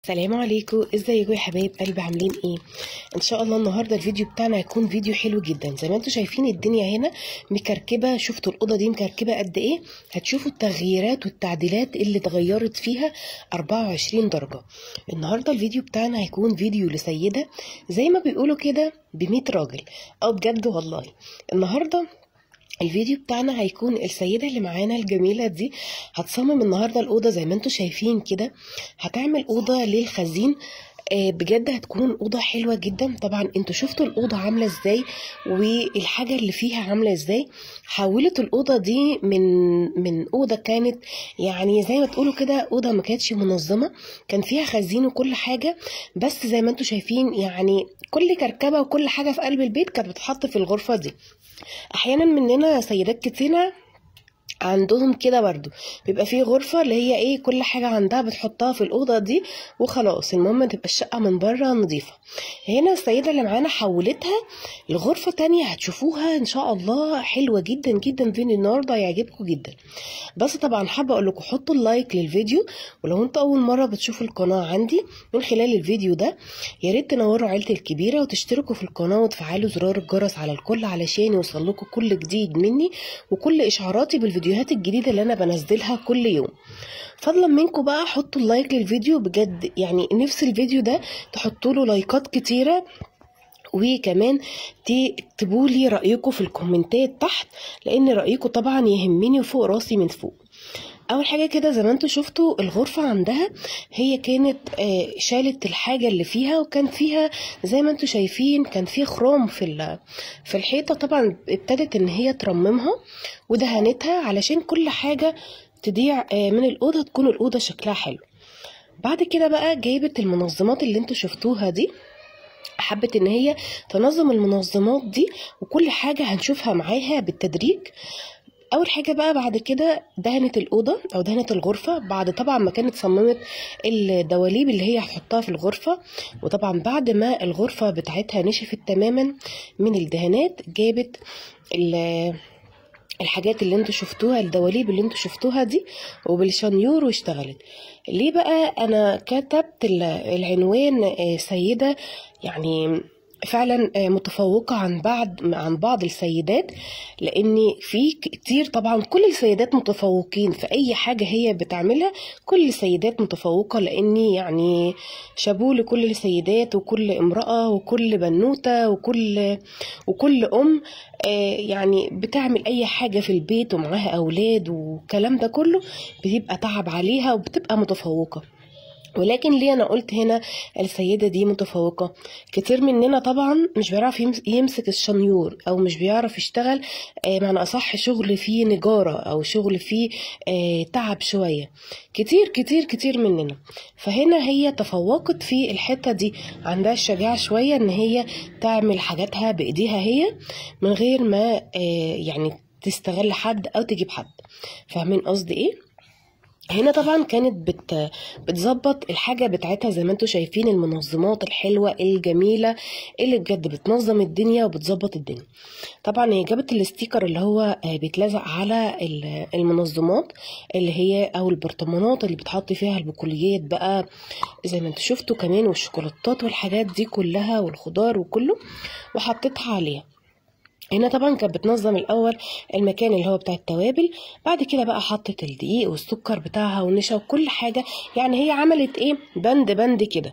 السلام عليكم ازيكم يا حبايب قلبي عاملين ايه ان شاء الله النهارده الفيديو بتاعنا هيكون فيديو حلو جدا زي ما انتم شايفين الدنيا هنا مكركبه شفتوا الاوضه دي مكركبه قد ايه هتشوفوا التغييرات والتعديلات اللي اتغيرت فيها 24 درجه النهارده الفيديو بتاعنا هيكون فيديو لسيده زي ما بيقولوا كده ب 100 راجل او بجد والله النهارده الفيديو بتاعنا هيكون السيدة اللي معانا الجميلة دي هتصمم النهاردة الأوضة زي ما انتوا شايفين كده هتعمل أوضة للخزين آه، بجد هتكون أوضة حلوة جدا طبعا انتوا شفتوا الأوضة عاملة ازاي والحاجة اللي فيها عاملة ازاي حولت الأوضة دي من من أوضة كانت يعني زي ما تقولوا كده أوضة ما كانتش منظمة كان فيها خزين وكل حاجة بس زي ما انتوا شايفين يعني كل كركبة وكل حاجة في قلب البيت كانت بتتحط في الغرفة دي احيانا مننا سيدات كتيرة عندهم كده برضو بيبقى فيه غرفة اللي هي ايه كل حاجة عندها بتحطها في الأوضة دي وخلاص المهم تبقى الشقة من بره نظيفة هنا السيدة اللي معانا حولتها لغرفة تانية هتشوفوها ان شاء الله حلوة جدا جدا فيديو النهاردة هيعجبكم جدا بس طبعا حابة اقول لكم حطوا اللايك للفيديو ولو انتوا اول مرة بتشوفوا القناة عندي من خلال الفيديو ده يا ريت تنوروا عيلتي الكبيرة وتشتركوا في القناة وتفعلوا زرار الجرس على الكل علشان يوصل لكم كل جديد مني وكل اشعاراتي بالفيديوهات الجديدة اللي انا بنزلها كل يوم فضلا منكم بقى حطوا اللايك للفيديو بجد يعني نفس الفيديو ده تحطوا له لايكات كتيرة وكمان تكتبوا لي رايكم في الكومنتات تحت لان رايكم طبعا يهمني وفوق راسي من فوق اول حاجه كده زي ما انتوا شفتوا الغرفه عندها هي كانت آه، شالت الحاجه اللي فيها وكان فيها زي ما انتوا شايفين كان في خروم في ال- في الحيطه طبعا ابتدت ان هي ترممها ودهنتها علشان كل حاجه تضيع آه، من الاوضه تكون الاوضه شكلها حلو بعد كده بقى جايبت المنظمات اللي انتوا شفتوها دي حبت ان هي تنظم المنظمات دي وكل حاجة هنشوفها معاها بالتدريج اول حاجة بقى بعد كده دهنت الأوضة او دهنت الغرفة بعد طبعا ما كانت صممت الدواليب اللي هي هتحطها في الغرفة وطبعا بعد ما الغرفة بتاعتها نشفت تماما من الدهانات جابت ال- الحاجات اللي انتوا شفتوها الدواليب اللي انتوا شفتوها دي وبالشنيور واشتغلت ليه بقى انا كتبت ال- العنوان آه، سيدة يعني فعلا آه، متفوقة عن بعض عن بعض السيدات لان في كتير طبعا كل السيدات متفوقين في اي حاجة هي بتعملها كل السيدات متفوقة لاني يعني شابوه لكل السيدات وكل امرأة وكل بنوتة وكل وكل ام آه، يعني بتعمل اي حاجة في البيت ومعاها اولاد والكلام ده كله بتبقى تعب عليها وبتبقى متفوقة ولكن ليه انا قلت هنا السيدة دي متفوقة كتير مننا طبعا مش بيعرف يمس- يمسك الشنيور او مش بيعرف يشتغل آه، معنى اصح شغل فيه نجارة او شغل فيه آه، تعب شوية كتير كتير كتير مننا فهنا هي تفوقت في الحتة دي عندها الشجاعة شوية ان هي تعمل حاجاتها بايديها هي من غير ما آه، يعني تستغل حد او تجيب حد فاهمين قصدي ايه هنا طبعا كانت بت بتظبط الحاجة بتاعتها زي ما انتوا شايفين المنظمات الحلوة الجميلة اللي بجد بتنظم الدنيا وبتظبط الدنيا طبعا هي جابت الاستيكر اللي هو آه، بيتلزق على ال- المنظمات اللي هي او البرطمانات اللي بتحط فيها البقوليات بقى زي ما انتوا شفتوا كمان والشوكولاتات والحاجات دي كلها والخضار وكله وحطيتها عليها هنا طبعا كانت بتنظم الاول المكان اللي هو بتاع التوابل بعد كده بقى حطت الدقيق والسكر بتاعها والنشا وكل حاجه يعني هي عملت ايه بند بند كده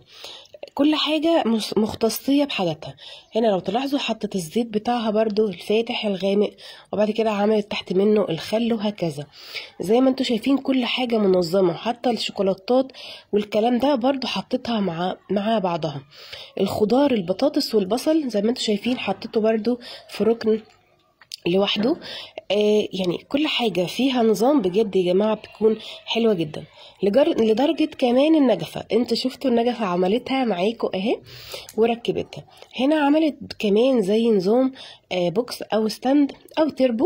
كل حاجة مس- مختصية بحاجاتها هنا لو تلاحظوا حطت الزيت بتاعها برضو الفاتح الغامق وبعد كده عملت تحت منه الخل وهكذا زي ما انتوا شايفين كل حاجة منظمة حتى الشوكولاتات والكلام ده برضو حطيتها مع مع بعضها الخضار البطاطس والبصل زي ما انتوا شايفين حطيته برضو في ركن لوحده آه يعني كل حاجة فيها نظام بجد يا جماعة بتكون حلوة جدا لجر... لدرجة كمان النجفة انت شفتوا النجفة عملتها معاكم اهي وركبتها هنا عملت كمان زي نظام آه بوكس او ستاند او تربو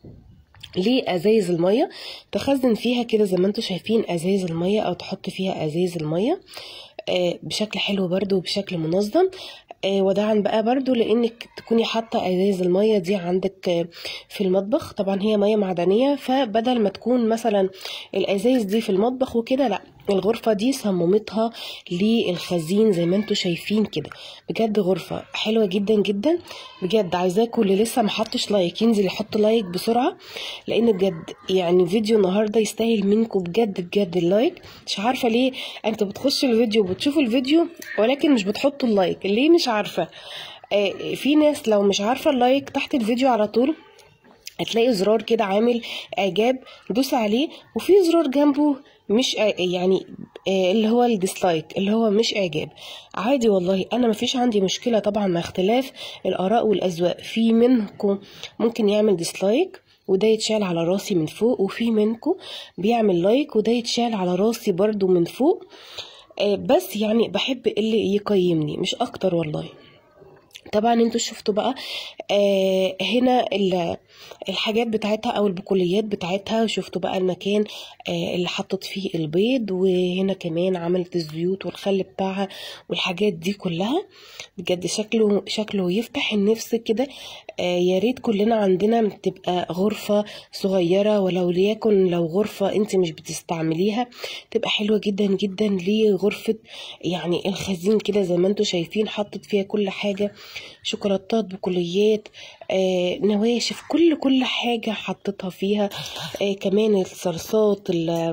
لازايز الميه تخزن فيها كده زي ما انتوا شايفين ازايز الميه او تحط فيها ازايز الميه آه، بشكل حلو برضو وبشكل منظم آه، وداعا بقى برضو لانك تكوني حاطه ازايز الميه دي عندك آه، في المطبخ طبعا هي ميه معدنيه فبدل ما تكون مثلا الازايز دي في المطبخ وكده لا الغرفة دي صممتها للخزين زي ما انتوا شايفين كده بجد غرفة حلوة جدا جدا بجد عايزاكم اللي لسه محطش لايك ينزل يحط لايك بسرعة لان بجد يعني فيديو النهاردة يستاهل منكم بجد بجد اللايك مش عارفة ليه انتوا بتخشوا الفيديو وبتشوفوا الفيديو ولكن مش بتحطوا اللايك ليه مش عارفة آه في ناس لو مش عارفة اللايك تحت الفيديو على طول هتلاقي زرار كده عامل اعجاب دوس عليه وفي زرار جنبه مش آه يعني آه اللي هو الديسلايك اللي هو مش اعجاب عادي والله انا مفيش عندي مشكله طبعا مع اختلاف الاراء والاذواق في منكم ممكن يعمل ديسلايك وده يتشال على راسي من فوق وفي منكم بيعمل لايك وده يتشال على راسي برضو من فوق آه بس يعني بحب اللي يقيمني مش اكتر والله طبعا انتوا شفتوا بقى آه هنا الحاجات بتاعتها او البقوليات بتاعتها شفتوا بقى المكان آه اللي حطت فيه البيض وهنا كمان عملت الزيوت والخل بتاعها والحاجات دي كلها بجد شكله شكله يفتح النفس كده آه يا ريت كلنا عندنا تبقى غرفة صغيرة ولو ليكن لو غرفة انت مش بتستعمليها تبقى حلوة جدا جدا لغرفة يعني الخزين كده زي ما انتوا شايفين حطت فيها كل حاجة شوكولاتات بكليات آه نواشف كل كل حاجة حطيتها فيها آه كمان الصلصات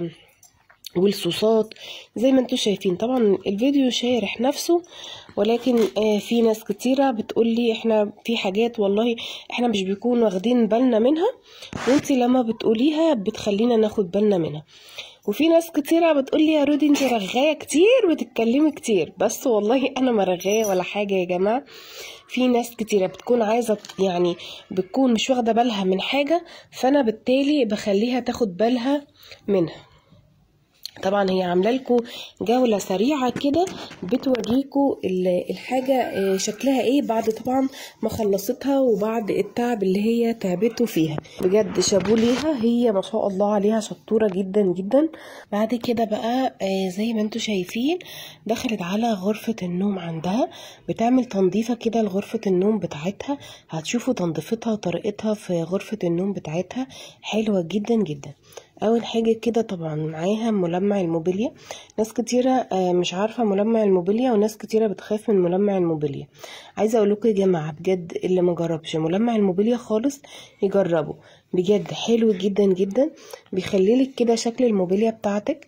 والصوصات زي ما انتوا شايفين طبعا الفيديو شارح نفسه ولكن آه في ناس كتيرة بتقولي احنا في حاجات والله احنا مش بيكون واخدين بالنا منها وانتي لما بتقوليها بتخلينا ناخد بالنا منها وفي ناس كتيرة بتقولي يا رودي انت رغاية كتير وتتكلمي كتير بس والله انا ما رغاية ولا حاجة يا جماعة في ناس كتيرة بتكون عايزة يعني بتكون مش واخدة بالها من حاجة فانا بالتالي بخليها تاخد بالها منها طبعا هي عامله لكم جوله سريعه كده بتوريكم الحاجه شكلها ايه بعد طبعا ما خلصتها وبعد التعب اللي هي تعبته فيها بجد شابو ليها هي ما شاء الله عليها شطوره جدا جدا بعد كده بقى زي ما انتم شايفين دخلت على غرفه النوم عندها بتعمل تنظيفه كده لغرفه النوم بتاعتها هتشوفوا تنظيفتها وطريقتها في غرفه النوم بتاعتها حلوه جدا جدا اول حاجه كده طبعا معاها ملمع الموبيليا ناس كتيره مش عارفه ملمع الموبيليا وناس كتيره بتخاف من ملمع الموبيليا عايزه اقول لكم يا جماعه بجد اللي ما جربش ملمع الموبيليا خالص يجربه بجد حلو جدا جدا بيخلي لك كده شكل الموبيليا بتاعتك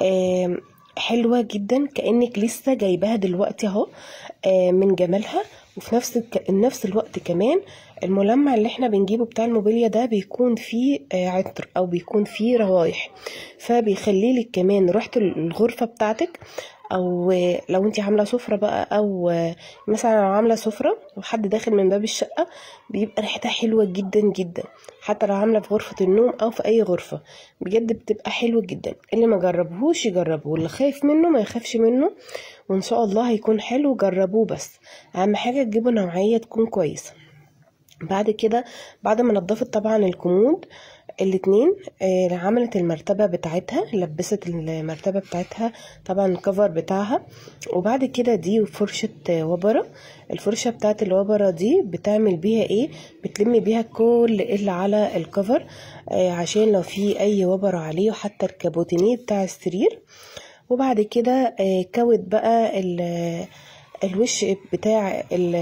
حلوه جدا كانك لسه جايباها دلوقتي اهو من جمالها وفي نفس نفس الوقت كمان الملمع اللي احنا بنجيبه بتاع الموبيليا ده بيكون فيه عطر او بيكون فيه روايح فبيخلي لك كمان ريحه الغرفه بتاعتك او لو انت عامله سفره بقى او مثلا لو عامله سفره وحد داخل من باب الشقه بيبقى ريحتها حلوه جدا جدا حتى لو عامله في غرفه النوم او في اي غرفه بجد بتبقى حلوه جدا اللي ما جربهوش يجربه واللي خايف منه ما يخافش منه وان شاء الله هيكون حلو جربوه بس اهم حاجه تجيبوا نوعيه تكون كويسه بعد كده بعد ما نضفت طبعا الكومود الاتنين آه عملت المرتبة بتاعتها لبست المرتبة بتاعتها طبعا الكفر بتاعها وبعد كده دي فرشة وبرة الفرشة بتاعت الوبرة دي بتعمل بيها ايه بتلم بيها كل اللي على الكفر آه عشان لو في اي وبرة عليه وحتى الكابوتينيه بتاع السرير وبعد كده آه كوت بقى الوش بتاع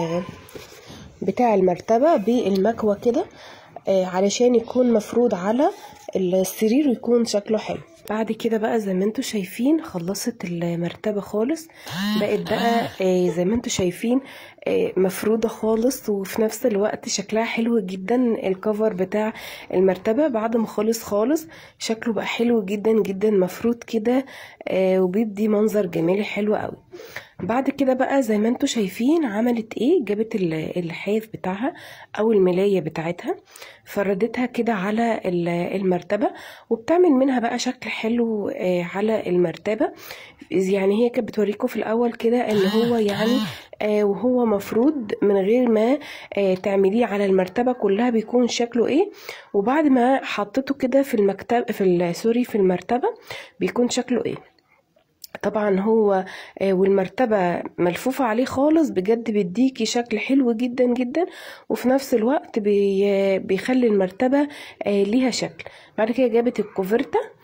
بتاع المرتبة بالمكوى كده آه علشان يكون مفروض على السرير ويكون شكله حلو بعد كده بقى زي ما انتوا شايفين خلصت المرتبة خالص بقت بقى آه زي ما انتوا شايفين آه مفرودة خالص وفي نفس الوقت شكلها حلو جدا الكفر بتاع المرتبة بعد ما خلص خالص شكله بقى حلو جدا جدا مفرود كده وبيدي منظر جمالي حلو قوي بعد كده بقى زي ما انتوا شايفين عملت ايه جابت اللحاف بتاعها او الملاية بتاعتها فردتها كده على المرتبة وبتعمل منها بقى شكل حلو على المرتبة يعني هي كانت بتوريكم في الاول كده ان هو يعني وهو مفروض من غير ما تعمليه على المرتبة كلها بيكون شكله ايه وبعد ما حطيته كده في المكتب في سوري في المرتبة بيكون شكله ايه طبعا هو والمرتبة ملفوفة عليه خالص بجد بيديكي شكل حلو جدا جدا وفي نفس الوقت بيخلي المرتبة ليها شكل بعد كده جابت الكوفرتة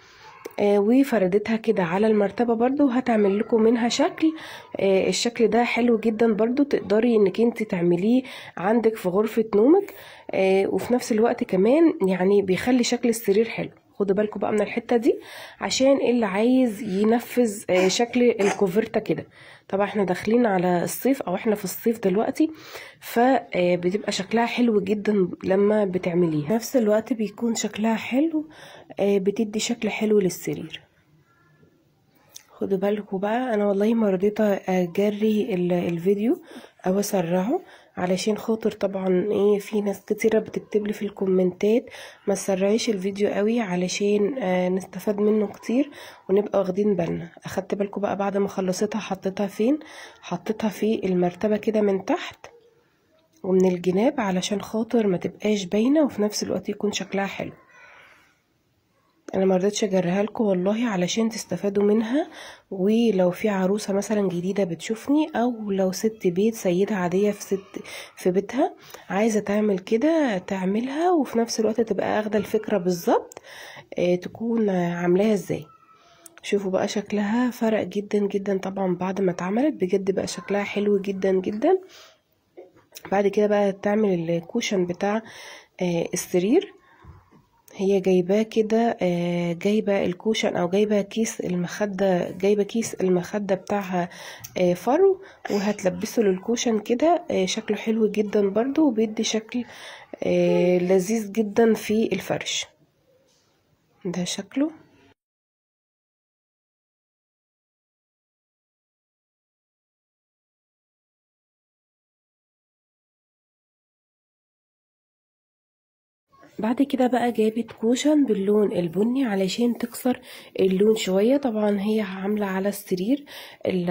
آه وفردتها كده على المرتبة برضو هتعمل لكم منها شكل آه الشكل ده حلو جدا برضو تقدري انك انت تعمليه عندك في غرفة نومك آه وفي نفس الوقت كمان يعني بيخلي شكل السرير حلو خدوا بالكم بقى من الحته دي عشان اللي عايز ينفذ شكل الكوفرتا كده طبعا احنا داخلين على الصيف او احنا في الصيف دلوقتي فبتبقى شكلها حلو جدا لما بتعمليها نفس الوقت بيكون شكلها حلو بتدي شكل حلو للسرير خدوا بالكم بقى انا والله ما رضيت اجري الفيديو او اسرعه علشان خاطر طبعا ايه في ناس كتيره بتكتب لي في الكومنتات ما تسرعيش الفيديو قوي علشان آه نستفاد منه كتير ونبقى واخدين بالنا اخدت بالكم بقى بعد ما خلصتها حطيتها فين حطيتها في المرتبه كده من تحت ومن الجناب علشان خاطر ما تبقاش باينه وفي نفس الوقت يكون شكلها حلو انا ما رضيتش اجريها لكم والله علشان تستفادوا منها ولو في عروسه مثلا جديده بتشوفني او لو ست بيت سيده عاديه في ست في بيتها عايزه تعمل كده تعملها وفي نفس الوقت تبقى اخده الفكره بالظبط اه تكون عاملاها ازاي شوفوا بقى شكلها فرق جدا جدا طبعا بعد ما اتعملت بجد بقى شكلها حلو جدا جدا بعد كده بقى تعمل الكوشن بتاع اه السرير هي جايباه كده جايبه الكوشن او جايبه كيس المخده جايبه كيس المخده بتاعها فرو وهتلبسه للكوشن كده شكله حلو جدا برضو وبيدي شكل لذيذ جدا في الفرش ده شكله بعد كده بقى جابت كوشن باللون البني علشان تكسر اللون شوية طبعا هي عاملة على السرير ال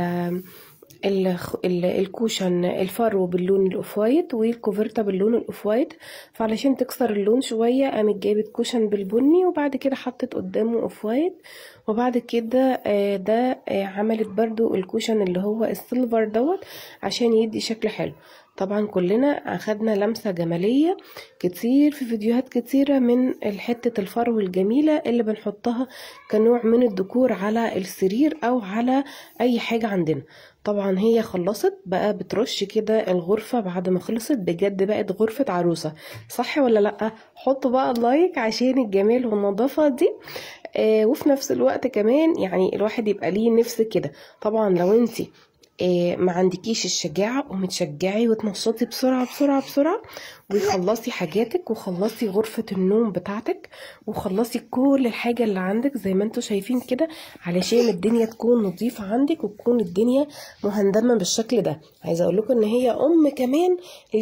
ال ال الكوشن الفرو باللون الاوف وايت والكوفرتا باللون الاوف وايت فعلشان تكسر اللون شويه قامت جابت كوشن بالبني وبعد كده حطت قدامه اوف وايت وبعد كده ده عملت برضو الكوشن اللي هو السيلفر دوت عشان يدي شكل حلو طبعا كلنا اخدنا لمسة جمالية كتير في فيديوهات كتيرة من حتة الفرو الجميلة اللي بنحطها كنوع من الديكور على السرير او على اي حاجة عندنا طبعا هي خلصت بقى بترش كده الغرفة بعد ما خلصت بجد بقت غرفة عروسة صح ولا لأ حطوا بقى اللايك عشان الجمال والنظافة دي آه وفي نفس الوقت كمان يعني الواحد يبقى ليه نفس كده طبعا لو انتي إيه ما عندكيش الشجاعة قومي تشجعي وتنشطي بسرعة بسرعة بسرعة وخلصي حاجاتك وخلصي غرفة النوم بتاعتك وخلصي كل الحاجة اللي عندك زي ما انتوا شايفين كده علشان الدنيا تكون نظيفة عندك وتكون الدنيا مهندمة بالشكل ده عايزة اقول لكم ان هي ام كمان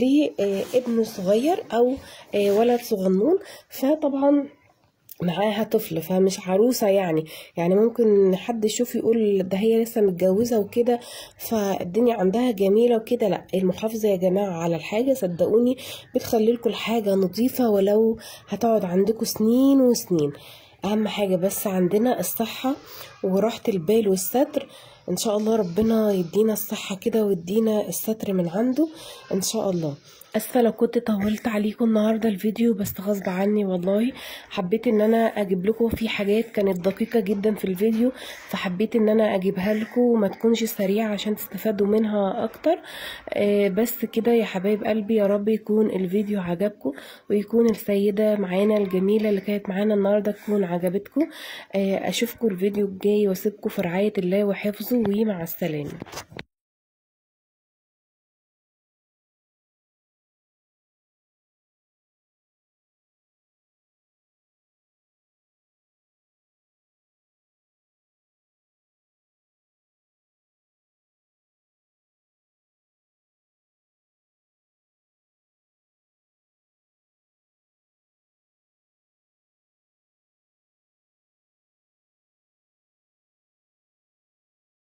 لابن صغير او ولد صغنون فطبعا معاها طفل فمش عروسة يعني يعني ممكن حد يشوف يقول ده هي لسه متجوزة وكده فالدنيا عندها جميلة وكده لا المحافظة يا جماعة على الحاجة صدقوني بتخلي لكم الحاجة نظيفة ولو هتقعد عندكم سنين وسنين اهم حاجة بس عندنا الصحة وراحة البال والستر ان شاء الله ربنا يدينا الصحة كده ويدينا الستر من عنده ان شاء الله اسفه لو كنت طولت عليكم النهارده الفيديو بس غصب عني والله حبيت ان انا اجيب لكم في حاجات كانت دقيقه جدا في الفيديو فحبيت ان انا اجيبها لكم وما تكونش سريعه عشان تستفادوا منها اكتر آه بس كده يا حبايب قلبي يا رب يكون الفيديو عجبكم ويكون السيده معانا الجميله اللي كانت معانا النهارده تكون عجبتكم آه اشوفكم الفيديو الجاي واسيبكم في رعايه الله وحفظه ومع السلامه